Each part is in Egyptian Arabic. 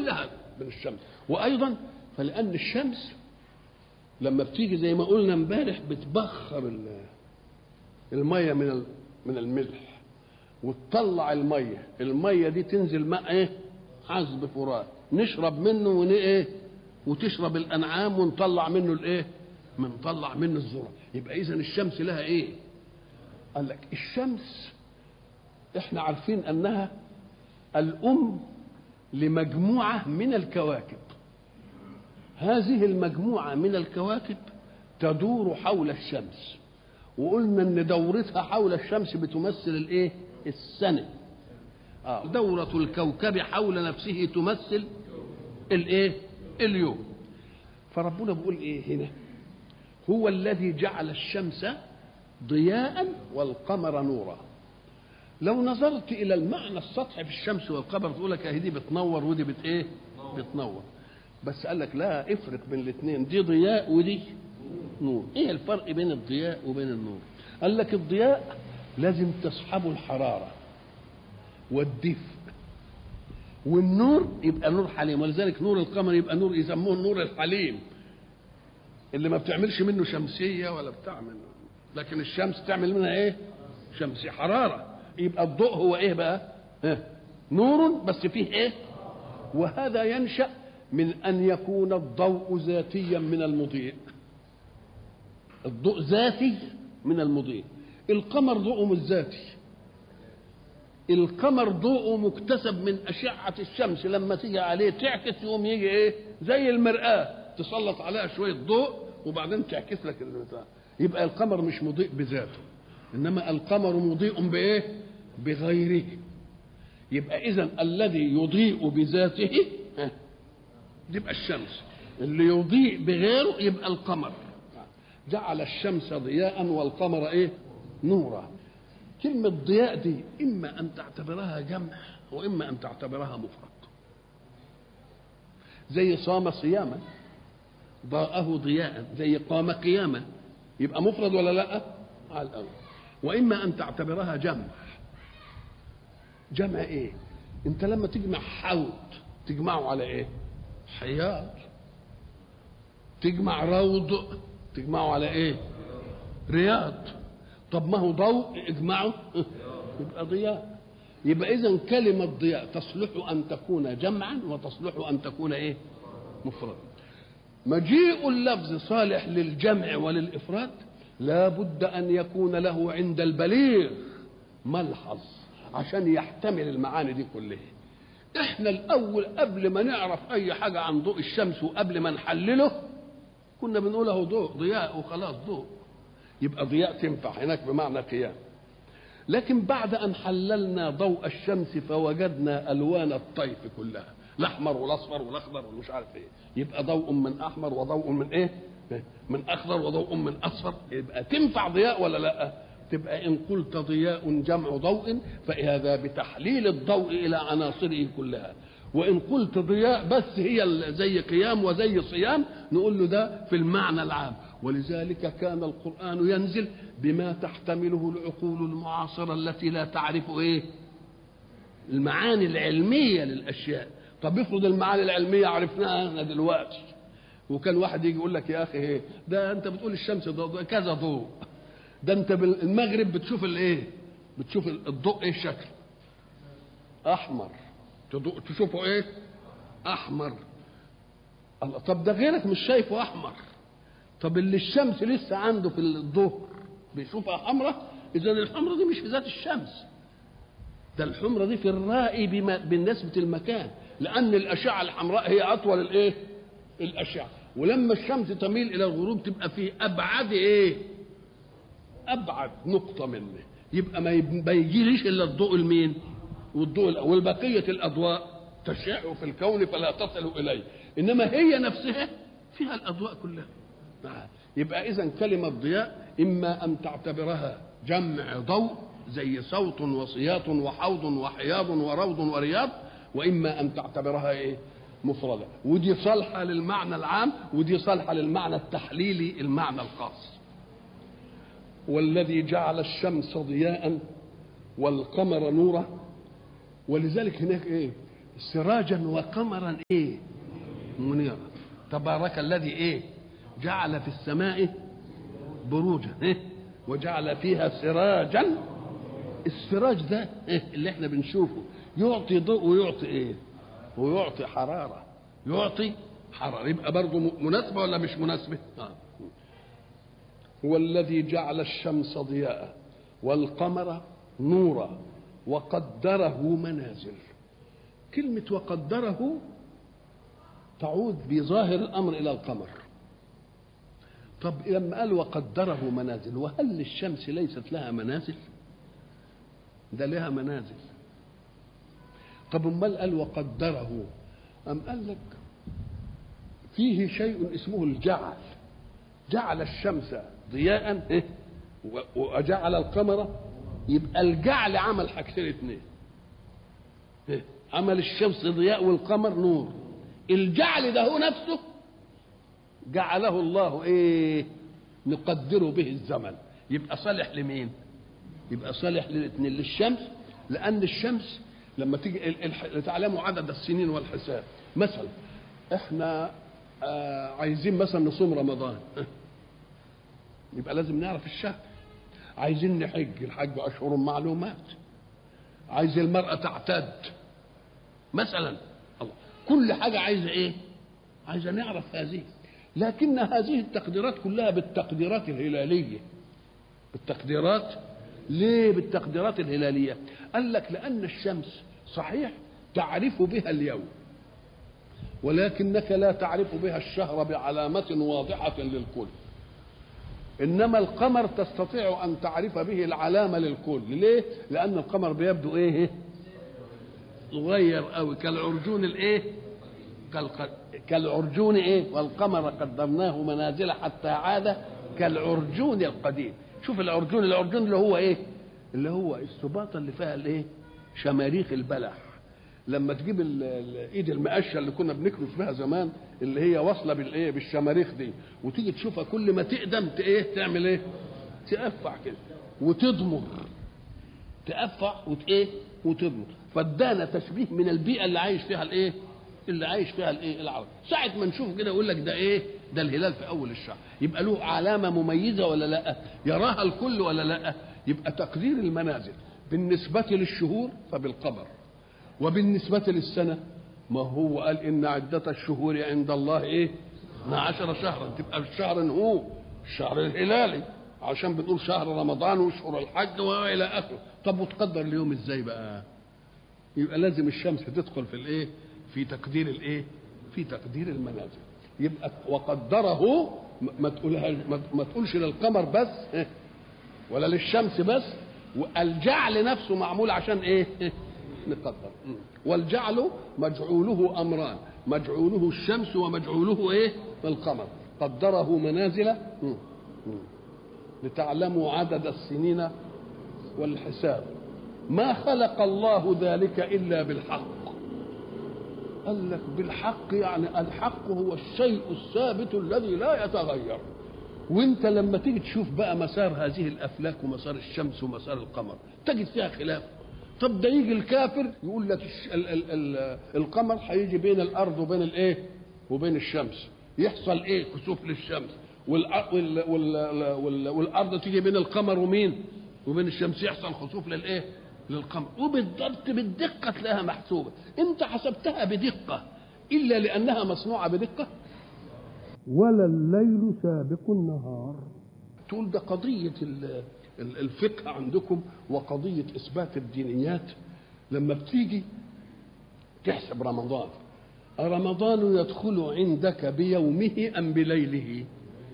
كلها من الشمس وايضا فلان الشمس لما بتيجي زي ما قلنا امبارح بتبخر ال- الميه من ال- من الملح وتطلع الميه الميه دي تنزل ماء ايه عذب فرات نشرب منه ون ايه وتشرب الانعام ونطلع منه الايه بنطلع منه الذره يبقى اذا الشمس لها ايه قال لك الشمس احنا عارفين انها الام لمجموعه من الكواكب هذه المجموعه من الكواكب تدور حول الشمس وقلنا ان دورتها حول الشمس بتمثل الايه السنه آه. دورة الكوكب حول نفسه تمثل الايه اليوم فربنا بيقول ايه هنا هو الذي جعل الشمس ضياء والقمر نورا لو نظرت الى المعنى السطحي في الشمس والقمر تقول لك اهي دي بتنور ودي بت ايه بتنور بس قال لك لا افرق بين الاثنين دي ضياء ودي نور ايه الفرق بين الضياء وبين النور قال لك الضياء لازم تصحبه الحراره والدفء والنور يبقى نور حليم ولذلك نور القمر يبقى نور يسموه النور الحليم اللي ما بتعملش منه شمسيه ولا بتاع منه لكن الشمس تعمل منها ايه شمسيه حراره يبقى الضوء هو ايه بقى ها؟ نور بس فيه ايه وهذا ينشا من ان يكون الضوء ذاتيا من المضيء الضوء ذاتي من المضيء القمر ضوءه مش ذاتي القمر ضوءه مكتسب من أشعة الشمس لما تيجي عليه تعكس يقوم يجي إيه زي المرآة تسلط عليها شوية ضوء وبعدين تعكس لك البتاع يبقى القمر مش مضيء بذاته إنما القمر مضيء بإيه بغيره يبقى إذا الذي يضيء بذاته ها، يبقى الشمس اللي يضيء بغيره يبقى القمر جعل الشمس ضياء والقمر ايه نورا كلمة ضياء دي إما أن تعتبرها جمع وإما أن تعتبرها مفرد زي صام صياما ضاءه ضياء زي قام قياما يبقى مفرد ولا لا على الأول وإما أن تعتبرها جمع جمع إيه أنت لما تجمع حوض تجمعه على إيه حياض تجمع روض تجمعه على إيه رياض طب ما هو ضوء اجمعه يبقى ضياء يبقى اذا كلمه ضياء تصلح ان تكون جمعا وتصلح ان تكون ايه مفردا مجيء اللفظ صالح للجمع وللافراد لا بد ان يكون له عند البليغ ملحظ عشان يحتمل المعاني دي كلها احنا الاول قبل ما نعرف اي حاجه عن ضوء الشمس وقبل ما نحلله كنا بنقول اهو ضوء ضياء وخلاص ضوء يبقى ضياء تنفع هناك بمعنى قيام لكن بعد ان حللنا ضوء الشمس فوجدنا الوان الطيف كلها الاحمر والاصفر والاخضر ومش عارف ايه يبقى ضوء من احمر وضوء من ايه من اخضر وضوء من اصفر يبقى تنفع ضياء ولا لا تبقى ان قلت ضياء جمع ضوء فهذا بتحليل الضوء الى عناصره كلها وان قلت ضياء بس هي زي قيام وزي صيام نقول له ده في المعنى العام ولذلك كان القرآن ينزل بما تحتمله العقول المعاصرة التي لا تعرف إيه المعاني العلمية للأشياء طب افرض المعاني العلمية عرفناها احنا دلوقتي وكان واحد يجي يقول لك يا أخي إيه ده أنت بتقول الشمس ضوء كذا ضوء ده أنت بالمغرب بتشوف الإيه بتشوف الضوء إيه الشكل أحمر تشوفه إيه أحمر الله طب ده غيرك مش شايفه أحمر طب اللي الشمس لسه عنده في الظهر بيشوفها حمراء اذا الحمراء دي مش في ذات الشمس ده الحمراء دي في الرائي بما بالنسبه المكان لان الاشعه الحمراء هي اطول الايه الاشعه ولما الشمس تميل الى الغروب تبقى في ابعد ايه ابعد نقطه منه يبقى ما يجيليش الا الضوء المين والضوء والبقيه الاضواء تشع في الكون فلا تصل اليه انما هي نفسها فيها الاضواء كلها يبقى اذا كلمه ضياء اما ان تعتبرها جمع ضوء زي صوت وصياط وحوض وحياض وروض ورياض واما ان تعتبرها ايه مفردة ودي صالحة للمعنى العام ودي صالحة للمعنى التحليلي المعنى الخاص والذي جعل الشمس ضياء والقمر نورا ولذلك هناك ايه سراجا وقمرا ايه منيرا تبارك الذي ايه جعل في السماء بروجا إيه؟ وجعل فيها سراجا السراج ده إيه؟ اللي احنا بنشوفه يعطي ضوء ويعطي ايه ويعطي حراره يعطي حراره يبقى برضه مناسبه ولا مش مناسبه آه. هو الذي جعل الشمس ضياء والقمر نورا وقدره منازل كلمة وقدره تعود بظاهر الأمر إلى القمر طب لما قال وقدره منازل وهل للشمس ليست لها منازل ده لها منازل طب امال قال وقدره أم قال لك فيه شيء اسمه الجعل جعل الشمس ضياء إيه؟ وجعل القمر يبقى الجعل عمل حاجتين اتنين إيه؟ عمل الشمس ضياء والقمر نور الجعل ده هو نفسه جعله الله ايه نقدر به الزمن يبقى صالح لمين يبقى صالح للاثنين للشمس لان الشمس لما تيجي تعلموا عدد السنين والحساب مثلا احنا آه عايزين مثلا نصوم رمضان يبقى لازم نعرف الشهر عايزين نحج الحج اشهر معلومات عايز المراه تعتد مثلا الله كل حاجه عايزه ايه عايزه نعرف هذه لكن هذه التقديرات كلها بالتقديرات الهلاليه بالتقديرات ليه بالتقديرات الهلاليه قال لك لان الشمس صحيح تعرف بها اليوم ولكنك لا تعرف بها الشهر بعلامة واضحة للكل إنما القمر تستطيع أن تعرف به العلامة للكل ليه؟ لأن القمر بيبدو إيه؟ صغير أوي كالعرجون الإيه؟ كالعرجون إيه؟ والقمر قدرناه منازل حتى عاد كالعرجون القديم شوف العرجون العرجون اللي هو إيه؟ اللي هو السباطة اللي فيها الإيه؟ شماريخ البلح لما تجيب الايد المقشه اللي كنا بنكنس بها زمان اللي هي واصله بالايه بالشماريخ دي وتيجي تشوفها كل ما تقدم ايه تعمل ايه تقفع كده وتضمر تقفع وت ايه وتضمر فادانا تشبيه من البيئه اللي عايش فيها الايه اللي عايش فيها الايه العرب ساعه ما نشوف كده يقول لك ده ايه ده الهلال في اول الشهر يبقى له علامه مميزه ولا لا يراها الكل ولا لا يبقى تقدير المنازل بالنسبه للشهور فبالقمر وبالنسبة للسنة ما هو قال إن عدة الشهور عند الله إيه؟ 12 شهرا تبقى الشهر هو الشهر الهلالي عشان بنقول شهر رمضان وشهر الحج والى اخره طب وتقدر اليوم ازاي بقى يبقى لازم الشمس تدخل في الايه في تقدير الايه في تقدير المنازل يبقى وقدره ما تقولها ما تقولش للقمر بس ولا للشمس بس والجعل نفسه معمول عشان ايه نقدر والجعل مجعوله امران مجعوله الشمس ومجعوله ايه القمر قدره منازل لتعلموا عدد السنين والحساب ما خلق الله ذلك الا بالحق قال لك بالحق يعني الحق هو الشيء الثابت الذي لا يتغير وانت لما تيجي تشوف بقى مسار هذه الافلاك ومسار الشمس ومسار القمر تجد فيها خلاف طب ده يجي الكافر يقول لك ال ال ال القمر هيجي بين الارض وبين الايه وبين الشمس يحصل ايه كسوف للشمس والأرض, وال وال وال والارض تيجي بين القمر ومين وبين الشمس يحصل خسوف للايه للقمر وبالضبط بالدقه تلاقيها محسوبه انت حسبتها بدقه الا لانها مصنوعه بدقه ولا الليل سابق النهار تقول ده قضيه الفقه عندكم وقضية إثبات الدينيات لما بتيجي تحسب رمضان رمضان يدخل عندك بيومه أم بليله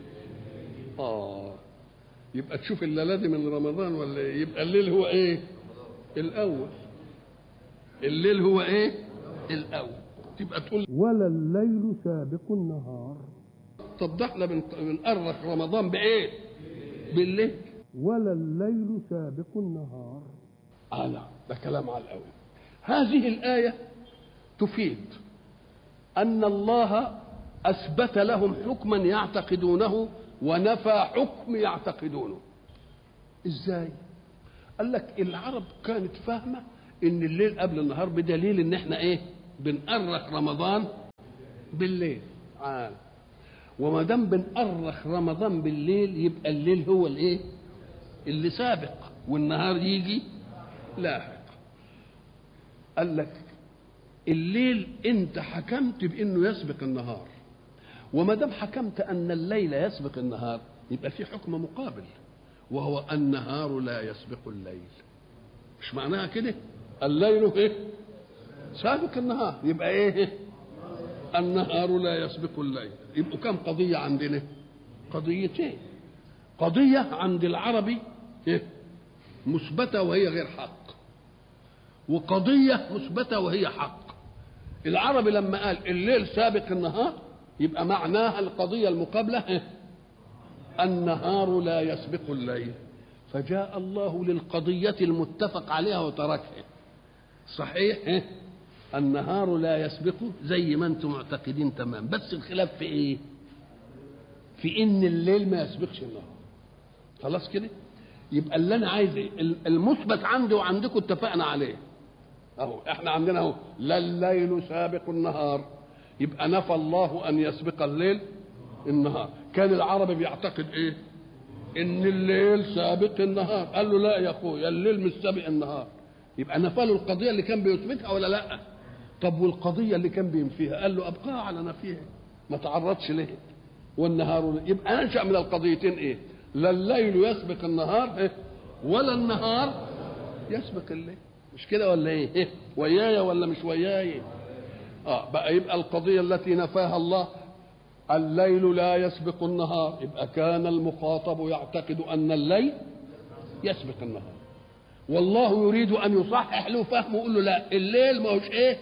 آه يبقى تشوف الليلة دي من رمضان ولا إيه؟ يبقى الليل هو إيه الأول الليل هو إيه الأول تبقى تقول ولا الليل سابق النهار طب ده احنا بنأرخ رمضان بإيه بالليل ولا الليل سابق النهار آه لا ده كلام على الأول هذه الآية تفيد أن الله أثبت لهم حكما يعتقدونه ونفى حكم يعتقدونه إزاي قال لك العرب كانت فاهمة إن الليل قبل النهار بدليل إن إحنا إيه بنأرخ رمضان بالليل عال وما دام بنأرخ رمضان بالليل يبقى الليل هو الايه اللي سابق والنهار يجي لاحق قال لك الليل انت حكمت بانه يسبق النهار وما دام حكمت ان الليل يسبق النهار يبقى في حكم مقابل وهو النهار لا يسبق الليل مش معناها كده الليل ايه سابق النهار يبقى ايه النهار لا يسبق الليل يبقوا كم قضية عندنا قضيتين قضية عند العربي إيه؟ مثبتة وهي غير حق وقضية مثبتة وهي حق العربي لما قال الليل سابق النهار يبقى معناها القضية المقابلة إيه؟ النهار لا يسبق الليل فجاء الله للقضية المتفق عليها وتركها صحيح إيه؟ النهار لا يسبق زي ما انتم معتقدين تمام بس الخلاف في ايه في ان الليل ما يسبقش النهار خلاص كده يبقى اللي انا عايز إيه؟ المثبت عندي وعندكم اتفقنا عليه اهو احنا عندنا اهو لا الليل سابق النهار يبقى نفى الله ان يسبق الليل النهار كان العربي بيعتقد ايه ان الليل سابق النهار قال له لا يا اخويا الليل مش سابق النهار يبقى نفى له القضيه اللي كان بيثبتها ولا لا طب والقضيه اللي كان بينفيها قال له ابقاها على نفيها ما تعرضش ليه والنهار يبقى انشا من القضيتين ايه لا الليل يسبق النهار إيه؟ ولا النهار يسبق الليل مش كده ولا ايه, إيه؟ ويايا ولا مش وياي اه بقى يبقى القضيه التي نفاها الله الليل لا يسبق النهار يبقى كان المخاطب يعتقد ان الليل يسبق النهار والله يريد ان يصحح له فهمه ويقول له لا الليل ما هوش ايه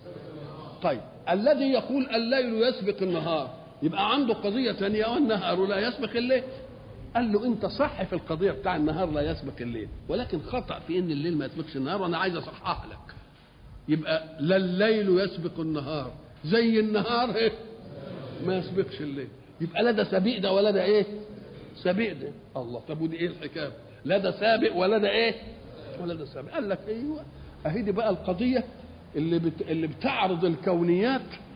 طيب الذي يقول الليل يسبق النهار يبقى عنده قضية ثانية والنهار لا يسبق الليل قال له انت صح في القضية بتاع النهار لا يسبق الليل ولكن خطأ في ان الليل ما يسبقش النهار وانا عايز اصحح لك يبقى لا الليل يسبق النهار زي النهار ايه ما يسبقش الليل يبقى لا ده سبيق ده ولا ده ايه سبيق ده الله طب ودي ايه الحكايه لا ده سابق ولا ده ايه ولا ده سابق قال لك ايوه اهي دي بقى القضيه اللي بت... اللي بتعرض الكونيات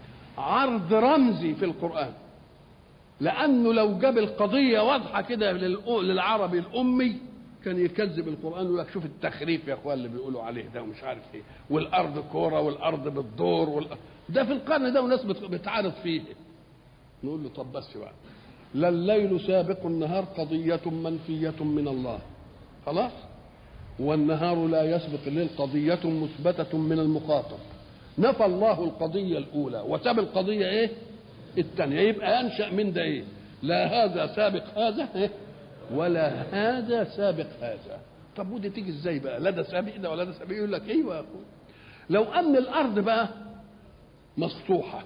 عرض رمزي في القران لانه لو جاب القضيه واضحه كده لل... للعربي الامي كان يكذب القران ويقول لك شوف التخريف يا اخوان اللي بيقولوا عليه ده ومش عارف ايه والارض كوره والارض بتدور وال... ده في القرن ده وناس بت... بتعارض فيه نقول له طب بس بقى لا الليل سابق النهار قضيه منفيه من الله خلاص والنهار لا يسبق الليل قضية مثبتة من المخاطب نفى الله القضية الأولى وساب القضية إيه الثانية يبقى ينشأ من ده إيه لا هذا سابق هذا إيه؟ ولا هذا سابق هذا طب ودي تيجي ازاي بقى لا ده سابق ده ولا ده سابق يقول لك ايوه يا اخويا لو ان الارض بقى مسطوحه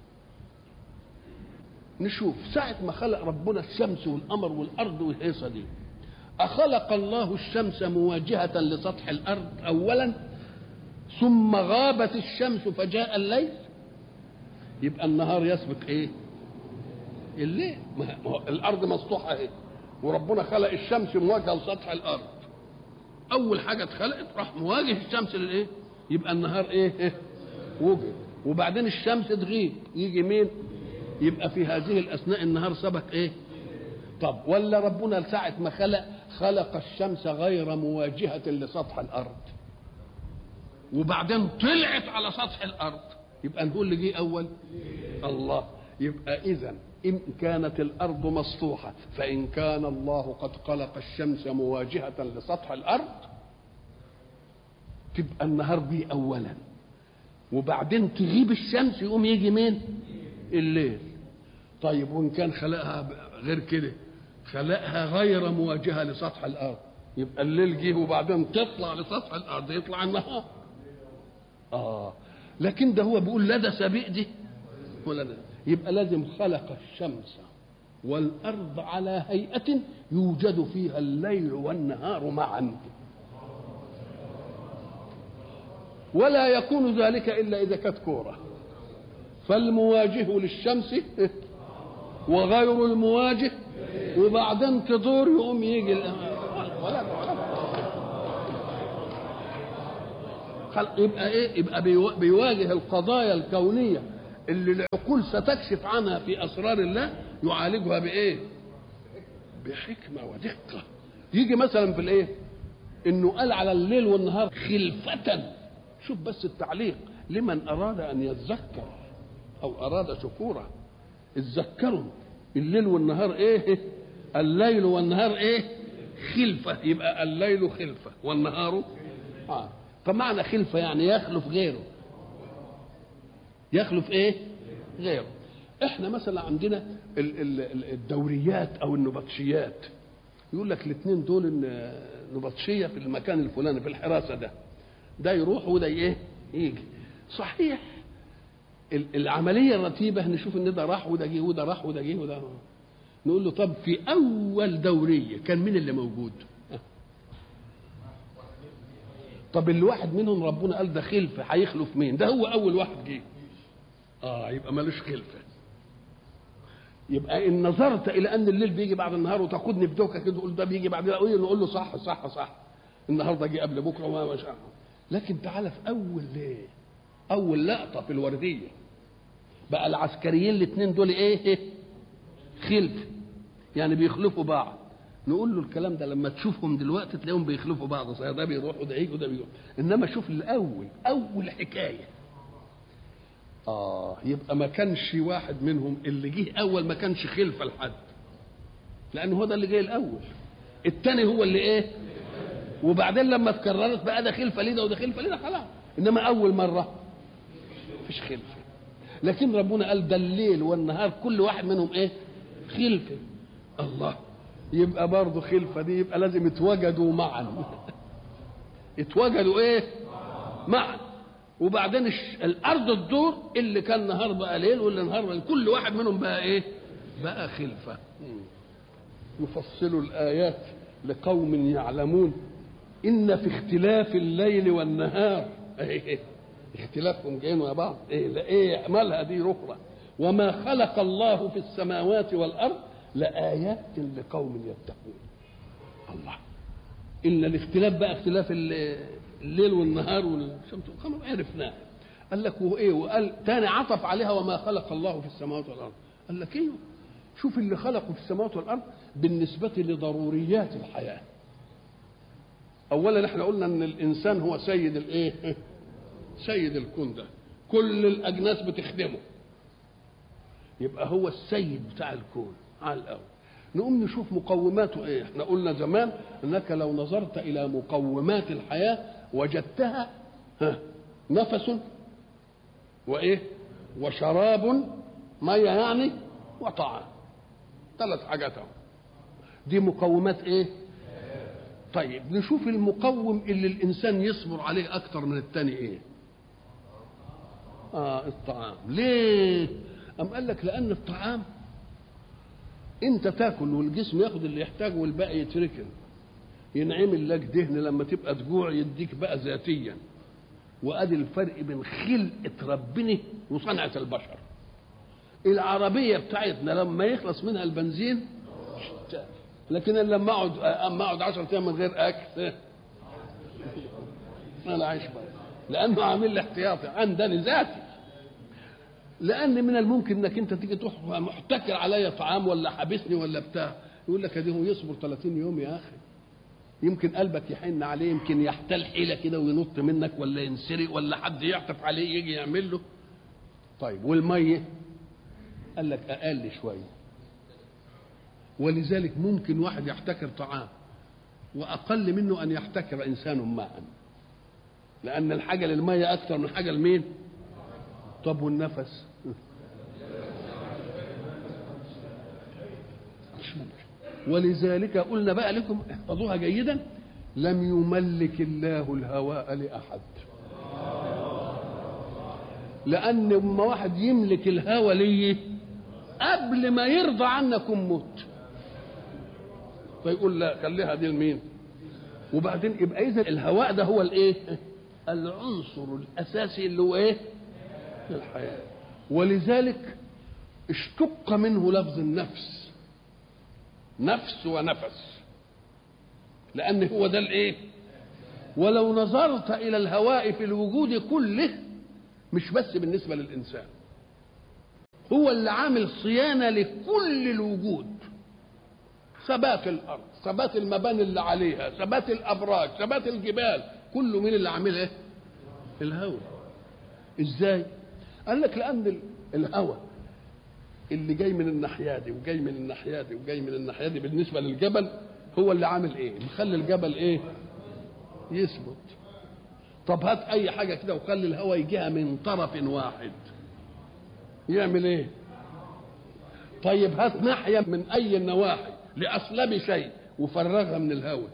نشوف ساعة ما خلق ربنا الشمس والقمر والأرض والهيصة دي أخلق الله الشمس مواجهة لسطح الأرض أولا ثم غابت الشمس فجاء الليل يبقى النهار يسبق إيه؟ الليل ما هو الأرض مسطوحة إيه؟ وربنا خلق الشمس مواجهة لسطح الأرض أول حاجة اتخلقت راح مواجه الشمس للإيه؟ يبقى النهار إيه؟ إيه؟ وجد وبعدين الشمس تغيب يجي مين؟ يبقى في هذه الأثناء النهار سبق إيه؟ طب ولا ربنا ساعة ما خلق خلق الشمس غير مواجهة لسطح الأرض وبعدين طلعت على سطح الأرض يبقى نقول اللي جه أول الله يبقى إذا إن كانت الأرض مسطوحة فإن كان الله قد خلق الشمس مواجهة لسطح الأرض تبقى النهار جه أولا وبعدين تغيب الشمس يقوم يجي مين؟ الليل طيب وإن كان خلقها غير كده خلقها غير مواجهه لسطح الارض يبقى الليل جه وبعدين تطلع لسطح الارض يطلع النهار اه لكن ده هو بيقول لا ده سبيق دي ولا ده يبقى لازم خلق الشمس والارض على هيئه يوجد فيها الليل والنهار معا ولا يكون ذلك الا اذا كانت كوره فالمواجه للشمس وغير المواجه وبعدين تدور يقوم يجي ولا ولا خلق يبقى ايه يبقى بيوا- بيواجه القضايا الكونيه اللي العقول ستكشف عنها في اسرار الله يعالجها بايه بحكمه ودقه يجي مثلا في الايه انه قال على الليل والنهار خلفة شوف بس التعليق لمن اراد ان يتذكر او اراد شكورا اتذكروا الليل والنهار ايه الليل والنهار ايه خلفة يبقى الليل خلفة والنهار آه. فمعنى خلفة يعني يخلف غيره يخلف ايه غيره احنا مثلا عندنا ال- ال- ال- الدوريات او النبطشيات يقول لك الاثنين دول إن نبطشيه في المكان الفلاني في الحراسه ده ده يروح وده ايه يجي صحيح ال- العمليه الرتيبه نشوف ان ده راح وده جه وده راح وده جه وده نقول له طب في اول دوريه كان مين اللي موجود طب الواحد منهم ربنا قال ده خلفه هيخلف مين ده هو اول واحد جه اه يبقى ملوش خلفه يبقى ان نظرت الى ان الليل بيجي بعد النهار وتاخدني بدوكه كده تقول ده بيجي بعد اقول نقول له صح صح صح النهارده جه قبل بكره وما مش عارف. لكن تعالى في اول ليه اول لقطه في الورديه بقى العسكريين الاثنين دول ايه خلف يعني بيخلفوا بعض نقول له الكلام ده لما تشوفهم دلوقتي تلاقيهم بيخلفوا بعض صحيح ده بيروح وده يجي وده بيروح انما شوف الاول اول حكايه اه يبقى ما كانش واحد منهم اللي جه اول ما كانش خلفه لحد لان هو ده اللي جاي الاول الثاني هو اللي ايه وبعدين لما اتكررت بقى ده خلفه ليه ده وده خلفه ليه ده خلاص انما اول مره مفيش خلفه لكن ربنا قال ده الليل والنهار كل واحد منهم ايه خلفه الله يبقى برضه خلفه دي يبقى لازم يتوجدوا معا يتوجدوا ايه معا وبعدين الش- الارض الدور اللي كان نهار بقى ليل واللي نهار بقى كل واحد منهم بقى ايه بقى خلفه يفصل الايات لقوم يعلمون ان في اختلاف الليل والنهار إيه اختلافهم جايين مع بعض ايه لا ايه مالها دي اخرى وما خلق الله في السماوات والارض لايات لقوم يتقون الله ان الاختلاف بقى اختلاف ال- الليل والنهار والشمس والقمر عرفناه قال لك وايه وقال تاني عطف عليها وما خلق الله في السماوات والارض قال لك ايوه شوف اللي خلقه في السماوات والارض بالنسبه لضروريات الحياه اولا احنا قلنا ان الانسان هو سيد الايه سيد الكون ده كل الاجناس بتخدمه يبقى هو السيد بتاع الكون على الاول نقوم نشوف مقوماته ايه احنا قلنا زمان انك لو نظرت الى مقومات الحياه وجدتها ها نفس وايه وشراب ميه يعني وطعام ثلاث حاجات اهو دي مقومات ايه طيب نشوف المقوم اللي الانسان يصبر عليه اكتر من الثاني ايه اه الطعام ليه ام قال لك لان الطعام انت تاكل والجسم ياخد اللي يحتاجه والباقي يتركن ينعمل لك دهن لما تبقى تجوع يديك بقى ذاتيا وادي الفرق بين خلقه ربنا وصنعه البشر العربيه بتاعتنا لما يخلص منها البنزين اشتغل. لكن أنا لما اقعد اما اقعد 10 ايام من غير اكل انا عايش بقى لانه عامل لي احتياطي عندني ذاتي لان من الممكن انك انت تيجي تروح محتكر عليا طعام ولا حابسني ولا بتاع يقول لك ادي هو يصبر 30 يوم يا اخي يمكن قلبك يحن عليه يمكن يحتال حيله كده وينط منك ولا ينسرق ولا حد يعطف عليه يجي يعمل له طيب والميه قال لك اقل شويه ولذلك ممكن واحد يحتكر طعام واقل منه ان يحتكر انسان ماء لان الحاجه للميه اكثر من حاجه لمين طب والنفس مش ممكن ولذلك قلنا بقى لكم احفظوها جيدا لم يملك الله الهواء لاحد لان اما واحد يملك الهوى ليه قبل ما يرضى عنكم موت فيقول لا خليها دي لمين وبعدين يبقى اذا الهواء ده هو الايه العنصر الاساسي اللي هو ايه الحياه ولذلك اشتق منه لفظ النفس نفس ونفس لان هو ده الايه ولو نظرت الى الهواء في الوجود كله مش بس بالنسبه للانسان هو اللي عامل صيانه لكل الوجود ثبات الارض ثبات المباني اللي عليها ثبات الابراج ثبات الجبال كله مين اللي عاملها ايه الهواء ازاي قال لك لان ال- الهواء اللي جاي من الناحيه دي وجاي من الناحيه دي وجاي من الناحيه دي بالنسبه للجبل هو اللي عامل ايه مخلي الجبل ايه يثبت طب هات اي حاجه كده وخلي الهواء يجيها من طرف واحد يعمل ايه طيب هات ناحيه من اي النواحي لاصلب شيء وفرغها من الهواء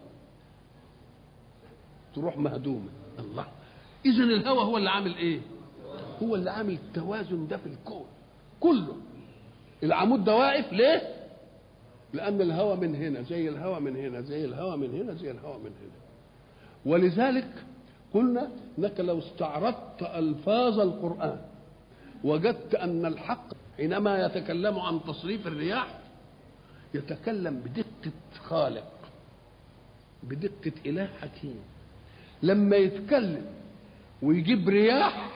تروح مهدومه الله اذا الهواء هو اللي عامل ايه هو اللي عامل التوازن ده في الكون كله العمود ده واقف ليه لان الهواء من هنا زي الهواء من هنا زي الهواء من هنا زي الهواء من هنا ولذلك قلنا انك لو استعرضت الفاظ القران وجدت ان الحق حينما يتكلم عن تصريف الرياح يتكلم بدقه خالق بدقه اله حكيم لما يتكلم ويجيب رياح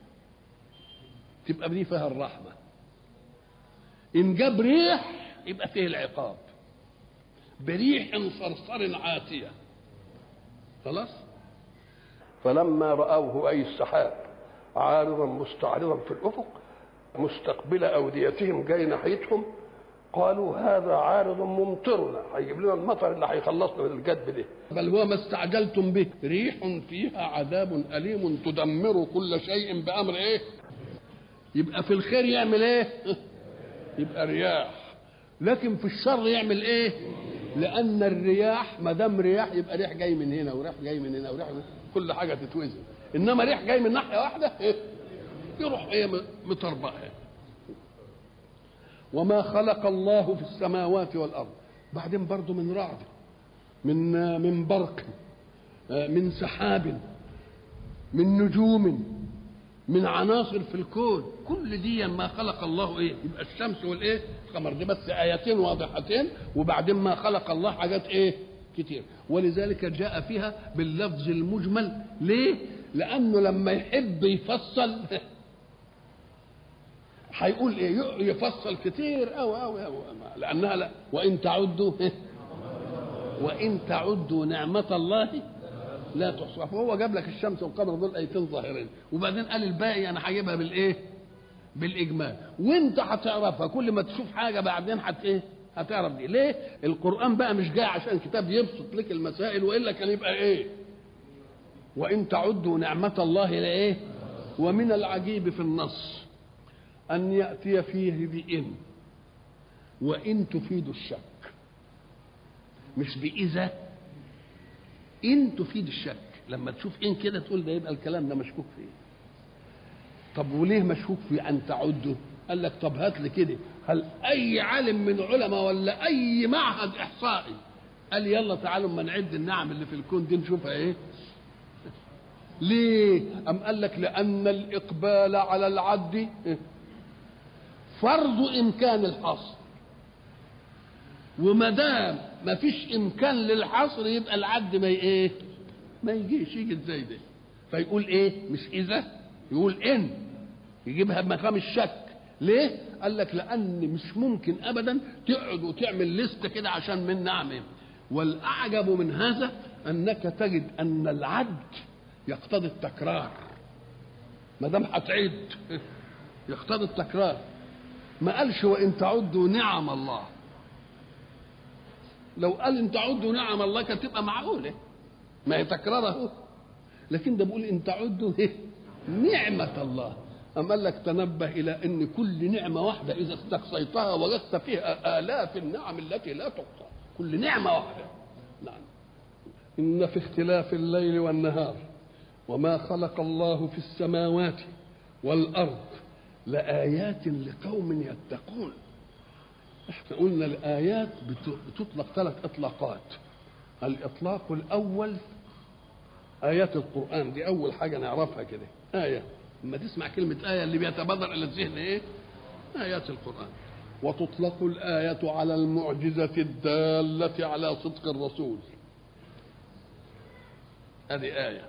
تبقى دي فيها الرحمه ان جاب ريح يبقى فيه العقاب بريح صرصر عاتيه خلاص فلما رأوه أي السحاب عارضا مستعرضا في الأفق مستقبل أوديتهم جاي ناحيتهم قالوا هذا عارض ممطرنا هيجيب لنا المطر اللي هيخلصنا من الجدب ده بل هو ما استعجلتم به ريح فيها عذاب أليم تدمر كل شيء بأمر إيه يبقى في الخير يعمل إيه يبقى رياح لكن في الشر يعمل إيه لأن الرياح ما دام رياح يبقى ريح جاي من هنا وريح جاي من هنا وريح من كل حاجة تتوزن إنما ريح جاي من ناحية واحدة إيه؟ يروح إيه مطربقها وما خلق الله في السماوات والأرض بعدين برضو من رعد من من برق من سحاب من نجوم من عناصر في الكون كل دي ما خلق الله ايه يبقى الشمس والايه القمر دي بس ايتين واضحتين وبعدين ما خلق الله حاجات ايه كتير ولذلك جاء فيها باللفظ المجمل ليه لانه لما يحب يفصل هيقول ايه يفصل كتير او او او لانها لا وان تعدوا وان تعدوا نعمه الله لا تحصى فهو جاب لك الشمس والقمر دول ايتين ظاهرين وبعدين قال الباقي انا هجيبها بالايه بالاجمال وانت هتعرفها كل ما تشوف حاجه بعدين هت ايه هتعرف دي ليه القران بقى مش جاي عشان كتاب يبسط لك المسائل والا كان يبقى ايه وان تعدوا نعمه الله لايه ومن العجيب في النص ان ياتي فيه بان وان تفيد الشك مش باذا ان تفيد الشك لما تشوف ان كده تقول ده يبقى الكلام ده مشكوك فيه طب وليه مشكوك في ان تعده قال لك طب هات لي كده هل اي عالم من علماء ولا اي معهد احصائي قال يلا تعالوا اما نعد النعم اللي في الكون دي نشوفها ايه ليه ام قال لك لان الاقبال على العد فرض امكان الحصر وما دام ما فيش امكان للحصر يبقى العد ما ايه ما يجيش يجي ازاي ده فيقول ايه مش اذا يقول ان يجيبها بمقام الشك ليه قال لك لان مش ممكن ابدا تقعد وتعمل لسته كده عشان من نعمه والاعجب من هذا انك تجد ان العد يقتضي التكرار ما دام هتعد يقتضي التكرار ما قالش وان تعدوا نعم الله لو قال ان تعدوا نعم الله كانت تبقى معقوله ما هي تكرار اهو لكن ده بيقول ان تعدوا ايه نعمه الله أم قال لك تنبه إلى أن كل نعمة واحدة إذا استقصيتها وجدت فيها آلاف النعم التي لا تحصى كل نعمة واحدة نعم إن في اختلاف الليل والنهار وما خلق الله في السماوات والأرض لآيات لقوم يتقون احنا قلنا الآيات بتطلق ثلاث إطلاقات الإطلاق الأول آيات القرآن دي أول حاجة نعرفها كده آية لما تسمع كلمة آية اللي بيتبادر إلى الذهن إيه؟ آيات القرآن وتطلق الآية على المعجزة الدالة على صدق الرسول هذه آية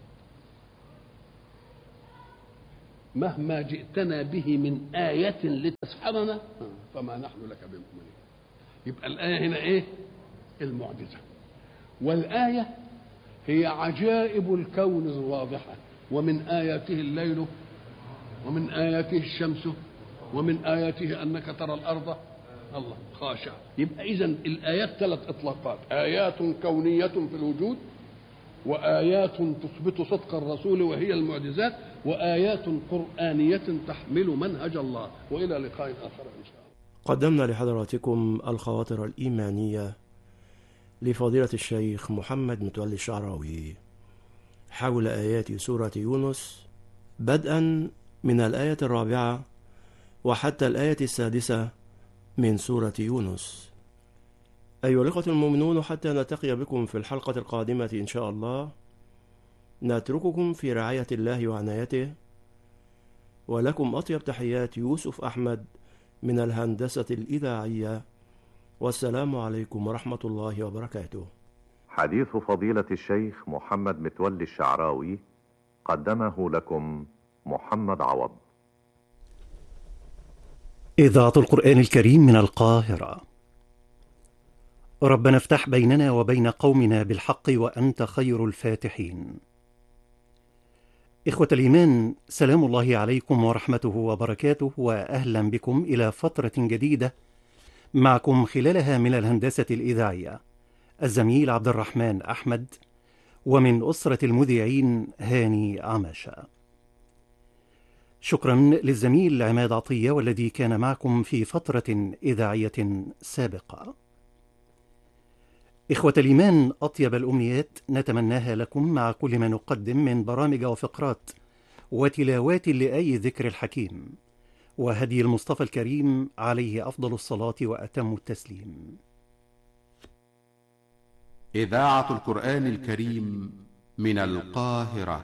مهما جئتنا به من آية لتسحرنا فما نحن لك بمؤمنين يبقى الآية هنا إيه المعجزة والآية هي عجائب الكون الواضحة ومن آياته الليل ومن آياته الشمس ومن آياته أنك ترى الأرض الله خاشع يبقى إذا الآيات ثلاث إطلاقات آيات كونية في الوجود وآيات تثبت صدق الرسول وهي المعجزات وآيات قرآنية تحمل منهج الله وإلى لقاء آخر إن شاء الله قدمنا لحضراتكم الخواطر الإيمانية لفضيلة الشيخ محمد متولي الشعراوي حول آيات سورة يونس بدءا من الآية الرابعة وحتى الآية السادسة من سورة يونس أيها الإخوة المؤمنون حتى نلتقي بكم في الحلقة القادمة إن شاء الله نترككم في رعاية الله وعنايته ولكم أطيب تحيات يوسف أحمد من الهندسة الإذاعية والسلام عليكم ورحمة الله وبركاته حديث فضيلة الشيخ محمد متولي الشعراوي قدمه لكم محمد عوض إذاعة القرآن الكريم من القاهرة ربنا افتح بيننا وبين قومنا بالحق وأنت خير الفاتحين إخوة الإيمان سلام الله عليكم ورحمته وبركاته وأهلا بكم إلى فترة جديدة معكم خلالها من الهندسة الإذاعية الزميل عبد الرحمن أحمد ومن أسرة المذيعين هاني عماشة شكرا للزميل عماد عطية والذي كان معكم في فترة إذاعية سابقة إخوة الإيمان أطيب الأمنيات نتمناها لكم مع كل ما نقدم من برامج وفقرات وتلاوات لآي ذكر الحكيم وهدي المصطفى الكريم عليه أفضل الصلاة وأتم التسليم إذاعة القرآن الكريم من القاهرة